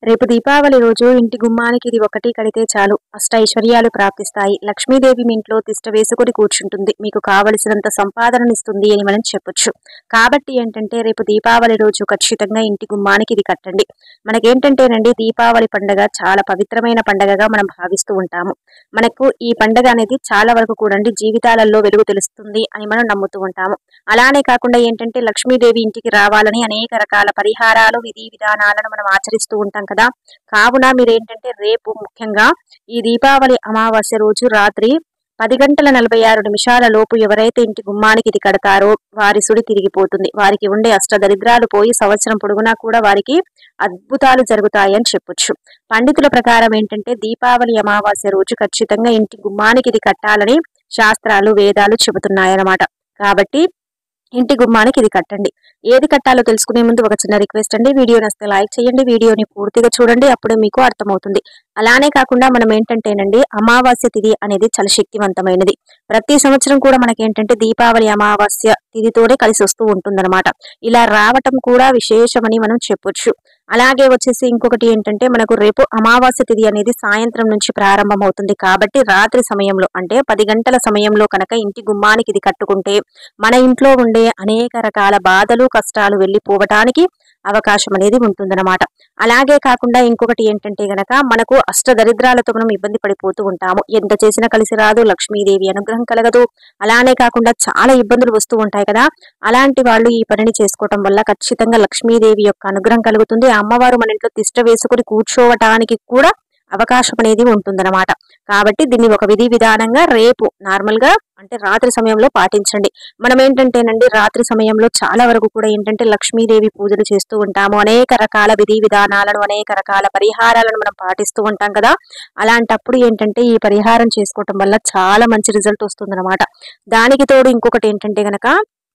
రేపు దీపావళి రోజు ఇంటి గుమ్మానికి ఇది ఒకటి కడితే చాలు అష్ట ఐశ్వర్యాలు ప్రాప్తిస్తాయి లక్ష్మీదేవి మీ ఇంట్లో తిష్ట వేసుకుని కూర్చుంటుంది మీకు కావలసినంత సంపాదననిస్తుంది అని మనం చెప్పొచ్చు కాబట్టి ఏంటంటే రేపు దీపావళి రోజు ఖచ్చితంగా ఇంటి గుమ్మానికి ఇది కట్టండి మనకేంటంటేనండి దీపావళి పండగ చాలా పవిత్రమైన పండగగా మనం భావిస్తూ ఉంటాము మనకు ఈ పండగ అనేది చాలా వరకు కూడా జీవితాలలో వెలుగు తెలుస్తుంది అని మనం నమ్ముతూ ఉంటాము అలానే కాకుండా ఏంటంటే లక్ష్మీదేవి ఇంటికి రావాలని అనేక రకాల పరిహారాలు విధి విధానాలను మనం ఆచరిస్తూ ఉంటాం కదా కావున మీరు ఏంటంటే రేపు ముఖ్యంగా ఈ దీపావళి అమావాస్య రోజు రాత్రి పది గంటల నలభై ఆరు నిమిషాల లోపు ఎవరైతే ఇంటి గుమ్మానికి ఇది కడతారో వారి సుడి తిరిగిపోతుంది వారికి ఉండే అష్టదరిద్రాలు పోయి సంవత్సరం పొడుగునా కూడా వారికి అద్భుతాలు జరుగుతాయని చెప్పొచ్చు పండితుల ప్రకారం ఏంటంటే దీపావళి అమావాస్య రోజు ఖచ్చితంగా ఇంటి గుమ్మానికి ఇది కట్టాలని శాస్త్రాలు వేదాలు చెబుతున్నాయన్నమాట కాబట్టి ఇంటి గుమ్మానికి ఇది కట్టండి ఏది కట్టాలో తెలుసుకునే ముందు ఒక చిన్న రిక్వెస్ట్ అండి వీడియో నచ్చితే లైక్ చేయండి వీడియోని పూర్తిగా చూడండి అప్పుడే మీకు అర్థమవుతుంది అలానే కాకుండా మనం ఏంటంటేనండి అమావాస్య తిథి అనేది చాలా శక్తివంతమైనది ప్రతి సంవత్సరం కూడా మనకి ఏంటంటే దీపావళి అమావాస్య తిథితోనే కలిసి వస్తూ ఉంటుందన్నమాట ఇలా రావటం కూడా విశేషమని మనం చెప్పొచ్చు అలాగే వచ్చేసి ఇంకొకటి ఏంటంటే మనకు రేపు అమావాస్య తిథి అనేది సాయంత్రం నుంచి ప్రారంభమవుతుంది కాబట్టి రాత్రి సమయంలో అంటే పది గంటల సమయంలో కనుక ఇంటి గుమ్మానికి ఇది కట్టుకుంటే మన ఇంట్లో ఉండే అనేక రకాల బాధలు కష్టాలు వెళ్ళిపోవటానికి అవకాశం అనేది ఉంటుందన్నమాట అలాగే కాకుండా ఇంకొకటి ఏంటంటే గనక మనకు అష్ట దరిద్రాలతో మనం ఇబ్బంది పడిపోతూ ఉంటాము ఎంత చేసినా కలిసి రాదు లక్ష్మీదేవి అనుగ్రహం కలగదు అలానే కాకుండా చాలా ఇబ్బందులు వస్తూ ఉంటాయి కదా అలాంటి వాళ్ళు ఈ పనిని చేసుకోవటం వల్ల ఖచ్చితంగా లక్ష్మీదేవి యొక్క అనుగ్రహం కలుగుతుంది ఆ అమ్మవారు మన ఇంట్లో తిష్ట వేసుకుని కూర్చోవటానికి కూడా అవకాశం అనేది ఉంటుందన్నమాట కాబట్టి దీన్ని ఒక విధి విధానంగా రేపు నార్మల్ గా అంటే రాత్రి సమయంలో పాటించండి మనం ఏంటంటేనండి రాత్రి సమయంలో చాలా వరకు కూడా ఏంటంటే లక్ష్మీదేవి పూజలు చేస్తూ ఉంటాము అనేక రకాల విధి విధానాలను అనేక రకాల పరిహారాలను మనం పాటిస్తూ ఉంటాం కదా అలాంటప్పుడు ఏంటంటే ఈ పరిహారం చేసుకోవటం వల్ల చాలా మంచి రిజల్ట్ వస్తుందన్నమాట దానికి తోడు ఇంకొకటి ఏంటంటే గనక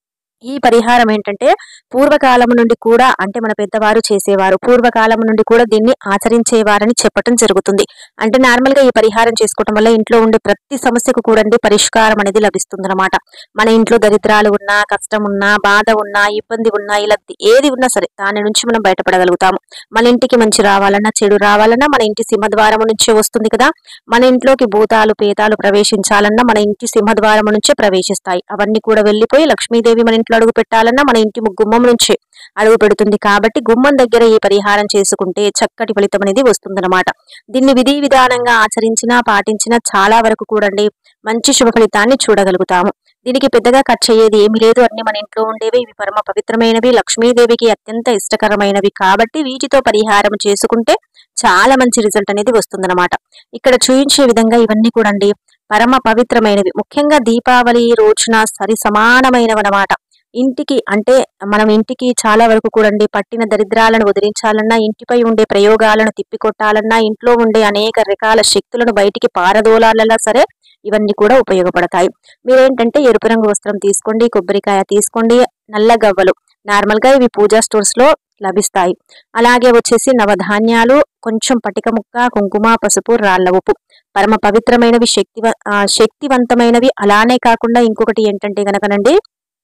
ఈ పరిహారం ఏంటంటే పూర్వకాలం నుండి కూడా అంటే మన పెద్దవారు చేసేవారు పూర్వకాలం నుండి కూడా దీన్ని ఆచరించేవారని చెప్పటం జరుగుతుంది అంటే నార్మల్ గా ఈ పరిహారం చేసుకోవటం వల్ల ఇంట్లో ఉండే ప్రతి సమస్యకు కూడా పరిష్కారం అనేది లభిస్తుంది అనమాట మన ఇంట్లో దరిద్రాలు ఉన్నా కష్టం ఉన్నా బాధ ఉన్నా ఇబ్బంది ఉన్నా ఇలా ఏది ఉన్నా సరే దాని నుంచి మనం బయటపడగలుగుతాము మన ఇంటికి మంచి రావాలన్నా చెడు రావాలన్నా మన ఇంటి సింహద్వారం నుంచే వస్తుంది కదా మన ఇంట్లోకి భూతాలు పేతాలు ప్రవేశించాలన్నా మన ఇంటి సింహద్వారం నుంచే ప్రవేశిస్తాయి అవన్నీ కూడా వెళ్ళిపోయి లక్ష్మీదేవి మన ఇంట్లో అడుగు పెట్టాలన్నా మన ఇంటి గుమ్మం నుంచే అడుగు పెడుతుంది కాబట్టి గుమ్మం దగ్గర ఈ పరిహారం చేసుకుంటే చక్కటి ఫలితం అనేది వస్తుందన్నమాట దీన్ని విధి విధానంగా ఆచరించినా పాటించినా చాలా వరకు కూడండి మంచి శుభ ఫలితాన్ని చూడగలుగుతాము దీనికి పెద్దగా ఖర్చు అయ్యేది ఏమీ లేదు అన్ని మన ఇంట్లో ఉండేవి ఇవి పరమ పవిత్రమైనవి లక్ష్మీదేవికి అత్యంత ఇష్టకరమైనవి కాబట్టి వీటితో పరిహారం చేసుకుంటే చాలా మంచి రిజల్ట్ అనేది వస్తుందన్నమాట ఇక్కడ చూయించే విధంగా ఇవన్నీ కూడండి పరమ పవిత్రమైనవి ముఖ్యంగా దీపావళి రోజున సరి సమానమైనవన్నమాట ఇంటికి అంటే మనం ఇంటికి చాలా వరకు కూడండి పట్టిన దరిద్రాలను వదిలించాలన్నా ఇంటిపై ఉండే ప్రయోగాలను తిప్పికొట్టాలన్నా ఇంట్లో ఉండే అనేక రకాల శక్తులను బయటికి పారదోలాలన్నా సరే ఇవన్నీ కూడా ఉపయోగపడతాయి మీరేంటంటే ఎరుపు రంగు వస్త్రం తీసుకోండి కొబ్బరికాయ తీసుకోండి నల్ల గవ్వలు నార్మల్ గా ఇవి పూజా స్టోర్స్ లో లభిస్తాయి అలాగే వచ్చేసి నవధాన్యాలు కొంచెం పటిక ముక్క కుంకుమ పసుపు రాళ్ల ఉప్పు పరమ పవిత్రమైనవి శక్తివ ఆ, శక్తివంతమైనవి అలానే కాకుండా ఇంకొకటి ఏంటంటే గనకనండి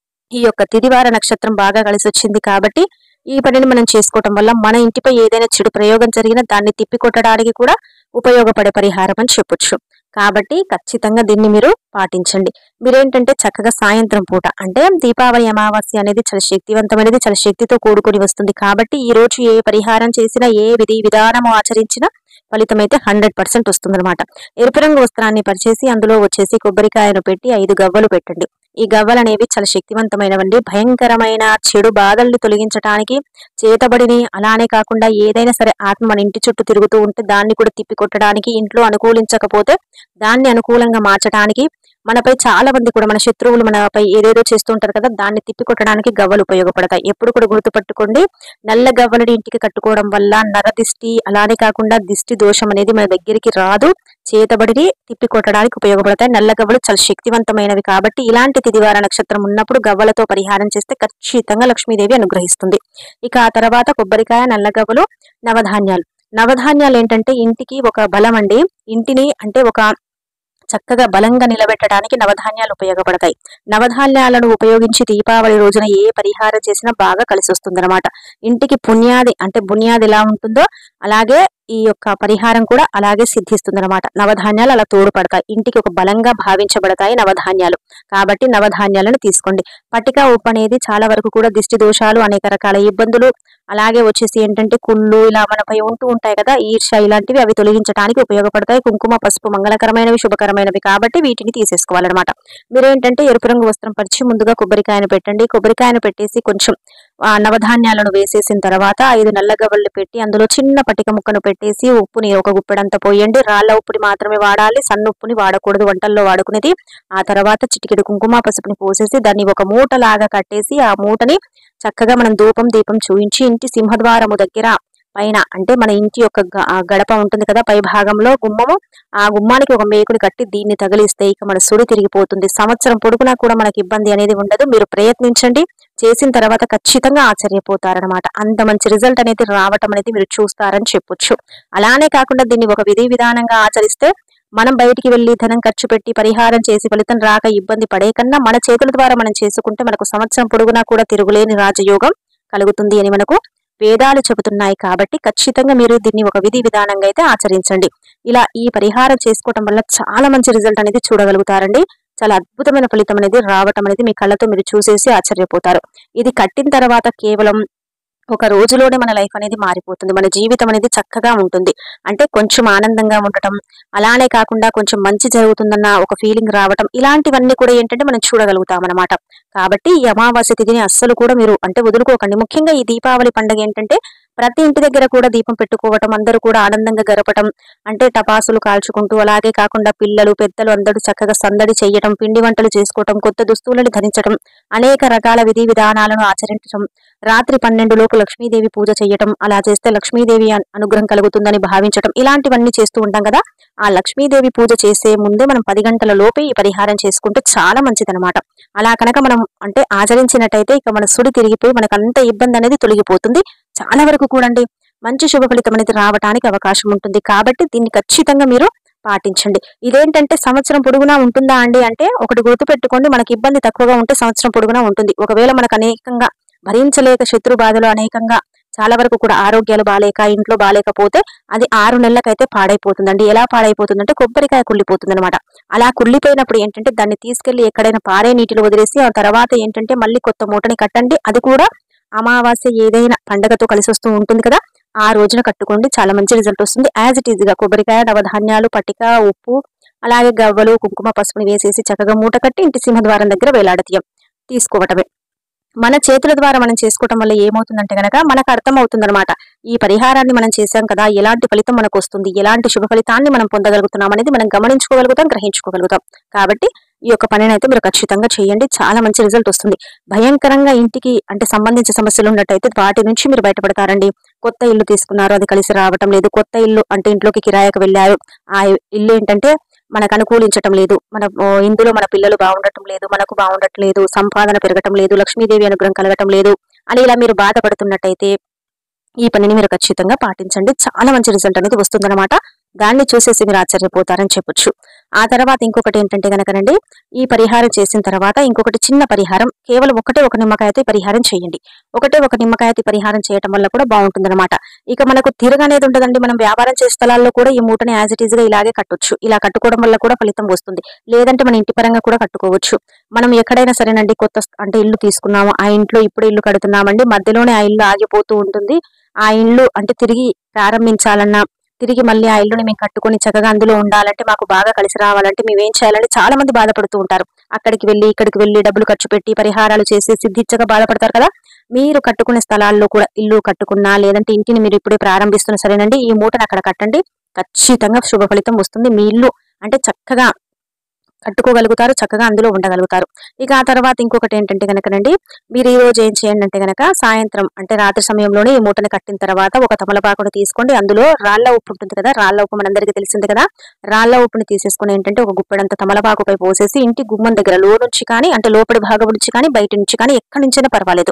ఈ యొక్క తిదివార నక్షత్రం బాగా కలిసి వచ్చింది కాబట్టి ఈ పనిని మనం చేసుకోవటం వల్ల మన ఇంటిపై ఏదైనా చెడు ప్రయోగం జరిగినా దాన్ని తిప్పికొట్టడానికి కూడా ఉపయోగపడే పరిహారం అని చెప్పొచ్చు కాబట్టి ఖచ్చితంగా దీన్ని మీరు పాటించండి మీరేంటంటే చక్కగా సాయంత్రం పూట అంటే దీపావళి అమావాస్య అనేది చాలా శక్తివంతమైనది చాలా శక్తితో కూడుకొని వస్తుంది కాబట్టి ఈ రోజు ఏ పరిహారం చేసినా ఏ విధి విధానము ఆచరించినా ఫలితం అయితే హండ్రెడ్ పర్సెంట్ వస్తుందన్నమాట ఎరుపు రంగు వస్త్రాన్ని పరిచేసి అందులో వచ్చేసి కొబ్బరికాయను పెట్టి ఐదు గవ్వలు పెట్టండి ఈ గవ్వలు అనేవి చాలా శక్తివంతమైనవండి భయంకరమైన చెడు బాధల్ని తొలగించడానికి చేతబడిని అలానే కాకుండా ఏదైనా సరే ఆత్మ మన ఇంటి చుట్టూ తిరుగుతూ ఉంటే దాన్ని కూడా తిప్పి కొట్టడానికి ఇంట్లో అనుకూలించకపోతే దాన్ని అనుకూలంగా మార్చడానికి మనపై చాలా మంది కూడా మన శత్రువులు మనపై ఏదేదో చేస్తూ ఉంటారు కదా దాన్ని తిప్పి కొట్టడానికి గవ్వలు ఉపయోగపడతాయి ఎప్పుడు కూడా గుర్తుపట్టుకోండి నల్ల గవ్వలని ఇంటికి కట్టుకోవడం వల్ల నర దిష్టి అలానే కాకుండా దిష్టి దోషం అనేది మన దగ్గరికి రాదు చేతబడిని తిప్పి కొట్టడానికి ఉపయోగపడతాయి నల్ల గవ్వలు చాలా శక్తివంతమైనవి కాబట్టి ఇలాంటి తిదివార నక్షత్రం ఉన్నప్పుడు గవ్వలతో పరిహారం చేస్తే ఖచ్చితంగా లక్ష్మీదేవి అనుగ్రహిస్తుంది ఇక ఆ తర్వాత కొబ్బరికాయ నల్ల గవ్వలు నవధాన్యాలు నవధాన్యాలు ఏంటంటే ఇంటికి ఒక బలం అండి ఇంటిని అంటే ఒక చక్కగా బలంగా నిలబెట్టడానికి నవధాన్యాలు ఉపయోగపడతాయి నవధాన్యాలను ఉపయోగించి దీపావళి రోజున ఏ పరిహారం చేసినా బాగా కలిసి వస్తుందన్నమాట ఇంటికి పుణ్యాది అంటే బునియాది ఎలా ఉంటుందో అలాగే ఈ యొక్క పరిహారం కూడా అలాగే సిద్ధిస్తుందన్నమాట నవధాన్యాలు అలా తోడ్పడతాయి ఇంటికి ఒక బలంగా భావించబడతాయి నవధాన్యాలు కాబట్టి నవధాన్యాలను తీసుకోండి పట్టిక ఉప్పు అనేది చాలా వరకు కూడా దిష్టి దోషాలు అనేక రకాల ఇబ్బందులు అలాగే వచ్చేసి ఏంటంటే కుళ్ళు ఇలా మనపై ఉంటూ ఉంటాయి కదా ఈర్ష ఇలాంటివి అవి తొలగించడానికి ఉపయోగపడతాయి కుంకుమ పసుపు మంగళకరమైనవి శుభకరమైనవి కాబట్టి వీటిని తీసేసుకోవాలన్నమాట మీరేంటంటే ఎరుపు రంగు వస్త్రం పరిచి ముందుగా కొబ్బరికాయను పెట్టండి కొబ్బరికాయను పెట్టేసి కొంచెం ఆ నవధాన్యాలను వేసేసిన తర్వాత ఐదు నల్ల గవ్వలు పెట్టి అందులో చిన్న పటిక ముక్కను పెట్టేసి ఉప్పుని ఒక గుప్పెడంతా పోయండి రాళ్ళ ఉప్పుని మాత్రమే వాడాలి సన్న ఉప్పుని వాడకూడదు వంటల్లో వాడుకునేది ఆ తర్వాత చిటికెడు కుంకుమ పసుపుని పోసేసి దాన్ని ఒక మూటలాగా కట్టేసి ఆ మూటని చక్కగా మనం ధూపం దీపం చూయించి ఇంటి సింహద్వారము దగ్గర పైన అంటే మన ఇంటి యొక్క గ- ఆ గడప ఉంటుంది కదా పై భాగంలో గుమ్మము ఆ గుమ్మానికి ఒక మేకుని కట్టి దీన్ని తగిలిస్తే ఇక మన సుడి తిరిగిపోతుంది సంవత్సరం పొడుగునా కూడా మనకి ఇబ్బంది అనేది ఉండదు మీరు ప్రయత్నించండి చేసిన తర్వాత ఖచ్చితంగా ఆశ్చర్యపోతారనమాట అంత మంచి రిజల్ట్ అనేది రావటం అనేది మీరు చూస్తారని చెప్పొచ్చు అలానే కాకుండా దీన్ని ఒక విధి విధానంగా ఆచరిస్తే మనం బయటికి వెళ్లి ధనం ఖర్చు పెట్టి పరిహారం చేసి ఫలితం రాక ఇబ్బంది పడే కన్నా మన చేతుల ద్వారా మనం చేసుకుంటే మనకు సంవత్సరం పొడుగునా కూడా తిరుగులేని రాజయోగం కలుగుతుంది అని మనకు వేదాలు చెబుతున్నాయి కాబట్టి ఖచ్చితంగా మీరు దీన్ని ఒక విధి విధానంగా అయితే ఆచరించండి ఇలా ఈ పరిహారం చేసుకోవటం వల్ల చాలా మంచి రిజల్ట్ అనేది చూడగలుగుతారండి చాలా అద్భుతమైన ఫలితం అనేది రావటం అనేది మీ కళ్ళతో మీరు చూసేసి ఆశ్చర్యపోతారు ఇది కట్టిన తర్వాత కేవలం ఒక రోజులోనే మన లైఫ్ అనేది మారిపోతుంది మన జీవితం అనేది చక్కగా ఉంటుంది అంటే కొంచెం ఆనందంగా ఉండటం అలానే కాకుండా కొంచెం మంచి జరుగుతుందన్న ఒక ఫీలింగ్ రావటం ఇలాంటివన్నీ కూడా ఏంటంటే మనం చూడగలుగుతాం అనమాట కాబట్టి ఈ అమావాస్య తిథిని అస్సలు కూడా మీరు అంటే వదులుకోకండి ముఖ్యంగా ఈ దీపావళి పండుగ ఏంటంటే ప్రతి ఇంటి దగ్గర కూడా దీపం పెట్టుకోవటం అందరూ కూడా ఆనందంగా గడపటం అంటే టపాసులు కాల్చుకుంటూ అలాగే కాకుండా పిల్లలు పెద్దలు అందరూ చక్కగా సందడి చేయటం పిండి వంటలు చేసుకోవటం కొత్త దుస్తువులను ధరించడం అనేక రకాల విధి విధానాలను ఆచరించడం రాత్రి పన్నెండు లోపు లక్ష్మీదేవి పూజ చేయటం అలా చేస్తే లక్ష్మీదేవి అను- అనుగ్రహం కలుగుతుందని భావించటం ఇలాంటివన్నీ చేస్తూ ఉంటాం కదా ఆ లక్ష్మీదేవి పూజ చేసే ముందే మనం పది గంటల లోపే ఈ పరిహారం చేసుకుంటే చాలా మంచిదన్నమాట అలా కనుక మనం అంటే ఆచరించినట్టయితే ఇక మన సుడి తిరిగిపోయి మనకు అంత ఇబ్బంది అనేది తొలగిపోతుంది చాలా వరకు కూడండి మంచి శుభ ఫలితం అనేది రావడానికి అవకాశం ఉంటుంది కాబట్టి దీన్ని ఖచ్చితంగా మీరు పాటించండి ఇదేంటంటే సంవత్సరం పొడుగునా ఉంటుందా అండి అంటే ఒకటి గుర్తుపెట్టుకోండి మనకి ఇబ్బంది తక్కువగా ఉంటే సంవత్సరం పొడుగునా ఉంటుంది ఒకవేళ మనకు అనేకంగా భరించలేక శత్రు బాధలు అనేకంగా చాలా వరకు కూడా ఆరోగ్యాలు బాలేక ఇంట్లో బాలేకపోతే అది ఆరు నెలలకైతే పాడైపోతుందండి ఎలా పాడైపోతుందంటే కొబ్బరికాయ కుళ్ళిపోతుంది అనమాట అలా కుళ్ళిపోయినప్పుడు ఏంటంటే దాన్ని తీసుకెళ్లి ఎక్కడైనా పారే నీటిలో వదిలేసి ఆ తర్వాత ఏంటంటే మళ్ళీ కొత్త మూటని కట్టండి అది కూడా అమావాస్య ఏదైనా పండగతో కలిసి వస్తూ ఉంటుంది కదా ఆ రోజున కట్టుకోండి చాలా మంచి రిజల్ట్ వస్తుంది యాజ్ ఇట్ ఈజ్ గా కొబ్బరికాయ నవధాన్యాలు పట్టిక ఉప్పు అలాగే గవ్వలు కుంకుమ పసుపుని వేసేసి చక్కగా మూట కట్టి ఇంటి సింహద్వారం దగ్గర వేలాడతీయం తీసుకోవటమే మన చేతుల ద్వారా మనం చేసుకోవటం వల్ల ఏమవుతుందంటే గనక మనకు అర్థం అవుతుందన్నమాట ఈ పరిహారాన్ని మనం చేశాం కదా ఎలాంటి ఫలితం మనకు వస్తుంది ఎలాంటి శుభ ఫలితాన్ని మనం పొందగలుగుతున్నాం అనేది మనం గమనించుకోగలుగుతాం గ్రహించుకోగలుగుతాం కాబట్టి ఈ యొక్క పనిని అయితే మీరు ఖచ్చితంగా చేయండి చాలా మంచి రిజల్ట్ వస్తుంది భయంకరంగా ఇంటికి అంటే సంబంధించిన సమస్యలు ఉన్నట్టయితే వాటి నుంచి మీరు బయటపడతారండి కొత్త ఇల్లు తీసుకున్నారు అది కలిసి రావటం లేదు కొత్త ఇల్లు అంటే ఇంట్లోకి కిరాయికి వెళ్ళారు ఆ ఇల్లు ఏంటంటే మనకు అనుకూలించటం లేదు మన ఓ, ఇందులో మన పిల్లలు బాగుండటం లేదు మనకు బాగుండట్లేదు సంపాదన పెరగటం లేదు లక్ష్మీదేవి అనుగ్రహం కలగటం లేదు అని ఇలా మీరు బాధపడుతున్నట్టయితే ఈ పనిని మీరు ఖచ్చితంగా పాటించండి చాలా మంచి రిజల్ట్ అనేది వస్తుందన్నమాట దాన్ని చూసేసి మీరు ఆశ్చర్యపోతారని చెప్పొచ్చు ఆ తర్వాత ఇంకొకటి ఏంటంటే కనుకనండి ఈ పరిహారం చేసిన తర్వాత ఇంకొకటి చిన్న పరిహారం కేవలం ఒకటే ఒక నిమ్మకాయతో ఈ పరిహారం చేయండి ఒకటే ఒక నిమ్మకాయతో ఈ పరిహారం చేయటం వల్ల కూడా బాగుంటుందన్నమాట ఇక మనకు తిరగ అనేది ఉండదండి మనం వ్యాపారం చేసే స్థలాల్లో కూడా ఈ మూటని యాజ్ ఇట్ ఈజ్ గా ఇలాగే కట్టొచ్చు ఇలా కట్టుకోవడం వల్ల కూడా ఫలితం వస్తుంది లేదంటే మన ఇంటి పరంగా కూడా కట్టుకోవచ్చు మనం ఎక్కడైనా సరేనండి కొత్త స్థ- అంటే ఇల్లు తీసుకున్నాము ఆ ఇంట్లో ఇప్పుడు ఇల్లు కడుతున్నామండి మధ్యలోనే ఆ ఇల్లు ఆగిపోతూ ఉంటుంది ఆ ఇల్లు అంటే తిరిగి ప్రారంభించాలన్నా తిరిగి మళ్ళీ ఆ ఇల్లుని మేము కట్టుకొని చక్కగా అందులో ఉండాలంటే మాకు బాగా కలిసి రావాలంటే మేము ఏం చేయాలని చాలా మంది బాధపడుతూ ఉంటారు అక్కడికి వెళ్ళి ఇక్కడికి వెళ్ళి డబ్బులు ఖర్చు పెట్టి పరిహారాలు చేసి సిద్ధించగా బాధపడతారు కదా మీరు కట్టుకునే స్థలాల్లో కూడా ఇల్లు కట్టుకున్నా లేదంటే ఇంటిని మీరు ఇప్పుడే ప్రారంభిస్తున్న సరేనండి ఈ మూటను అక్కడ కట్టండి ఖచ్చితంగా శుభ ఫలితం వస్తుంది మీ ఇల్లు అంటే చక్కగా కట్టుకోగలుగుతారు చక్కగా అందులో ఉండగలుగుతారు ఇక ఆ తర్వాత ఇంకొకటి ఏంటంటే కనుకనండి మీరు ఈ రోజు ఏం చేయండి అంటే కనుక సాయంత్రం అంటే రాత్రి సమయంలోనే ఈ మూటని కట్టిన తర్వాత ఒక తమలపాకును తీసుకోండి అందులో రాళ్ళ ఉప్పు ఉంటుంది కదా రాళ్ళ ఉప్పు మనందరికీ తెలిసింది కదా రాళ్ళ ఉప్పుని తీసేసుకుని ఏంటంటే ఒక గుప్పెడంత తమలపాకుపై పోసేసి ఇంటి గుమ్మం దగ్గర లో నుంచి కానీ అంటే లోపలి భాగం నుంచి కానీ బయట నుంచి కానీ ఎక్కడి నుంచైనా పర్వాలేదు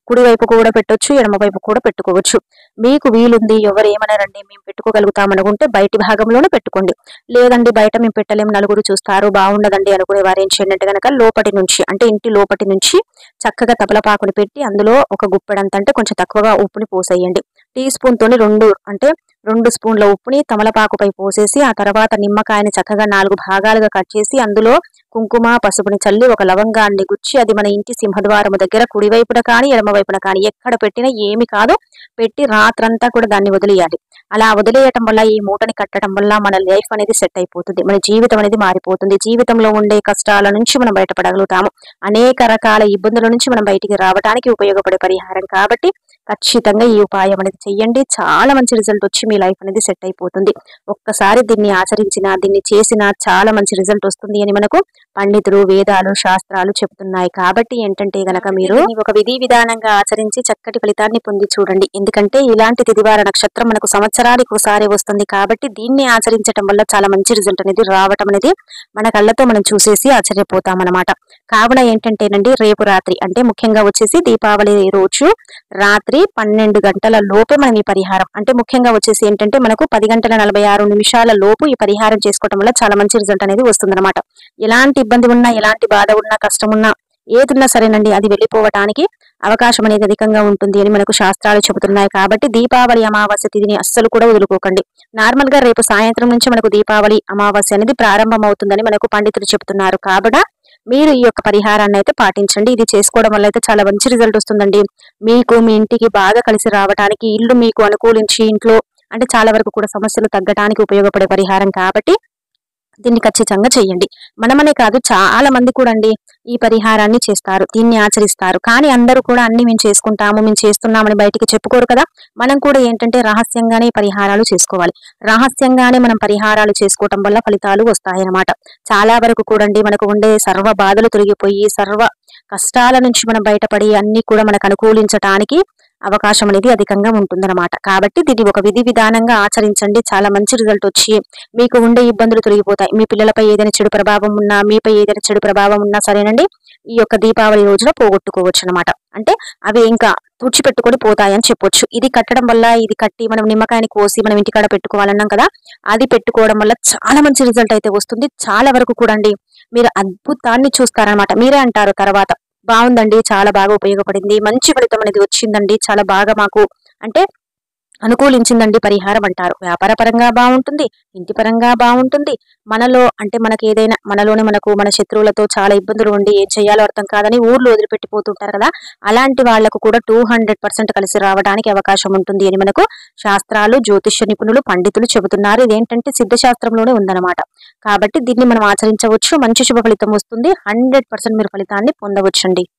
కుడి వైపు కూడా పెట్టొచ్చు ఎడమ వైపు కూడా పెట్టుకోవచ్చు మీకు వీలుంది ఎవరు ఏమన్నారండి మేము పెట్టుకోగలుగుతాం అనుకుంటే బయటి భాగంలోనే పెట్టుకోండి లేదండి బయట మేము పెట్టలేము నలుగురు చూస్తారు బాగుండదండి అనుకునే వారు ఏం చేయండి అంటే కనుక లోపటి నుంచి అంటే ఇంటి లోపటి నుంచి చక్కగా తపలపాకుని పెట్టి అందులో ఒక గుప్పెడంత అంటే కొంచెం తక్కువగా ఉప్పుని పోసేయండి టీ స్పూన్ తోని రెండు అంటే రెండు స్పూన్ల ఉప్పుని తమలపాకుపై పోసేసి ఆ తర్వాత నిమ్మకాయని చక్కగా నాలుగు భాగాలుగా కట్ చేసి అందులో కుంకుమ పసుపుని చల్లి ఒక లవంగాన్ని గుచ్చి అది మన ఇంటి సింహద్వారం దగ్గర కుడివైపున కానీ ఎడమ వైపున కానీ ఎక్కడ పెట్టినా ఏమి కాదు పెట్టి రాత్రంతా కూడా దాన్ని వదిలేయాలి అలా వదిలేయటం వల్ల ఈ మూటని కట్టడం వల్ల మన లైఫ్ అనేది సెట్ అయిపోతుంది మన జీవితం అనేది మారిపోతుంది జీవితంలో ఉండే కష్టాల నుంచి మనం బయటపడగలుగుతాము అనేక రకాల ఇబ్బందుల నుంచి మనం బయటికి రావడానికి ఉపయోగపడే పరిహారం కాబట్టి ఖచ్చితంగా ఈ ఉపాయం అనేది చెయ్యండి చాలా మంచి రిజల్ట్ వచ్చి మీ లైఫ్ అనేది సెట్ అయిపోతుంది ఒక్కసారి దీన్ని ఆచరించినా దీన్ని చేసినా చాలా మంచి రిజల్ట్ వస్తుంది అని మనకు పండితులు వేదాలు శాస్త్రాలు చెప్తున్నాయి కాబట్టి ఏంటంటే గనక మీరు దీన్ని ఒక విధి విధానంగా ఆచరించి చక్కటి ఫలితాన్ని పొంది చూడండి ఎందుకంటే ఇలాంటి తిదివార నక్షత్రం మనకు సంవత్సరానికి ఒకసారి వస్తుంది కాబట్టి దీన్ని ఆచరించడం వల్ల చాలా మంచి రిజల్ట్ అనేది రావటం అనేది మన కళ్ళతో మనం చూసేసి ఆశ్చర్యపోతాం అనమాట కావున ఏంటంటేనండి రేపు రాత్రి అంటే ముఖ్యంగా వచ్చేసి దీపావళి రోజు రాత్రి పన్నెండు గంటల లోపే మనం ఈ పరిహారం అంటే ముఖ్యంగా వచ్చేసి ఏంటంటే మనకు పది గంటల నలభై ఆరు నిమిషాల లోపు ఈ పరిహారం చేసుకోవడం వల్ల చాలా మంచి రిజల్ట్ అనేది వస్తుందన్నమాట ఎలాంటి ఇబ్బంది ఉన్నా ఎలాంటి బాధ ఉన్నా కష్టం ఉన్నా ఏదున్నా సరేనండి అది వెళ్ళిపోవటానికి అవకాశం అనేది అధికంగా ఉంటుంది అని మనకు శాస్త్రాలు చెబుతున్నాయి కాబట్టి దీపావళి అమావాస్య తిథిని అస్సలు కూడా వదులుకోకండి నార్మల్ గా రేపు సాయంత్రం నుంచి మనకు దీపావళి అమావాస్య అనేది ప్రారంభం అవుతుందని మనకు పండితులు చెబుతున్నారు కాబట్టి మీరు ఈ యొక్క పరిహారాన్ని అయితే పాటించండి ఇది చేసుకోవడం వల్ల అయితే చాలా మంచి రిజల్ట్ వస్తుందండి మీకు మీ ఇంటికి బాగా కలిసి రావడానికి ఇల్లు మీకు అనుకూలించి ఇంట్లో అంటే చాలా వరకు కూడా సమస్యలు తగ్గడానికి ఉపయోగపడే పరిహారం కాబట్టి దీన్ని ఖచ్చితంగా చేయండి మనమనే కాదు చాలా మంది కూడా అండి ఈ పరిహారాన్ని చేస్తారు దీన్ని ఆచరిస్తారు కానీ అందరూ కూడా అన్ని మేము చేసుకుంటాము మేము చేస్తున్నామని బయటికి చెప్పుకోరు కదా మనం కూడా ఏంటంటే రహస్యంగానే ఈ పరిహారాలు చేసుకోవాలి రహస్యంగానే మనం పరిహారాలు చేసుకోవటం వల్ల ఫలితాలు వస్తాయన్నమాట చాలా వరకు కూడండి మనకు ఉండే సర్వ బాధలు తొలగిపోయి సర్వ కష్టాల నుంచి మనం బయటపడి అన్ని కూడా మనకు అనుకూలించటానికి అవకాశం అనేది అధికంగా ఉంటుందన్నమాట కాబట్టి దీన్ని ఒక విధి విధానంగా ఆచరించండి చాలా మంచి రిజల్ట్ వచ్చి మీకు ఉండే ఇబ్బందులు తొలగిపోతాయి మీ పిల్లలపై ఏదైనా చెడు ప్రభావం ఉన్నా మీపై ఏదైనా చెడు ప్రభావం ఉన్నా సరేనండి ఈ యొక్క దీపావళి రోజున పోగొట్టుకోవచ్చు అనమాట అంటే అవి ఇంకా తుడిచిపెట్టుకొని పోతాయని చెప్పొచ్చు ఇది కట్టడం వల్ల ఇది కట్టి మనం నిమ్మకాయని కోసి మనం ఇంటికాడ పెట్టుకోవాలన్నాం కదా అది పెట్టుకోవడం వల్ల చాలా మంచి రిజల్ట్ అయితే వస్తుంది చాలా వరకు కూడా అండి మీరు అద్భుతాన్ని చూస్తారనమాట మీరే అంటారు తర్వాత బాగుందండి చాలా బాగా ఉపయోగపడింది మంచి ఫలితం అనేది వచ్చిందండి చాలా బాగా మాకు అంటే అనుకూలించిందండి పరిహారం అంటారు వ్యాపార పరంగా బాగుంటుంది ఇంటి పరంగా బాగుంటుంది మనలో అంటే మనకి ఏదైనా మనలోనే మనకు మన శత్రువులతో చాలా ఇబ్బందులు ఉండి ఏం చేయాలో అర్థం కాదని ఊర్లో వదిలిపెట్టిపోతుంటారు కదా అలాంటి వాళ్లకు కూడా టూ హండ్రెడ్ పర్సెంట్ కలిసి రావడానికి అవకాశం ఉంటుంది అని మనకు శాస్త్రాలు జ్యోతిష్య నిపుణులు పండితులు చెబుతున్నారు ఇదేంటంటే సిద్ధశాస్త్రంలోనే ఉందన్నమాట కాబట్టి దీన్ని మనం ఆచరించవచ్చు మంచి శుభ ఫలితం వస్తుంది హండ్రెడ్ పర్సెంట్ మీరు ఫలితాన్ని పొందవచ్చండి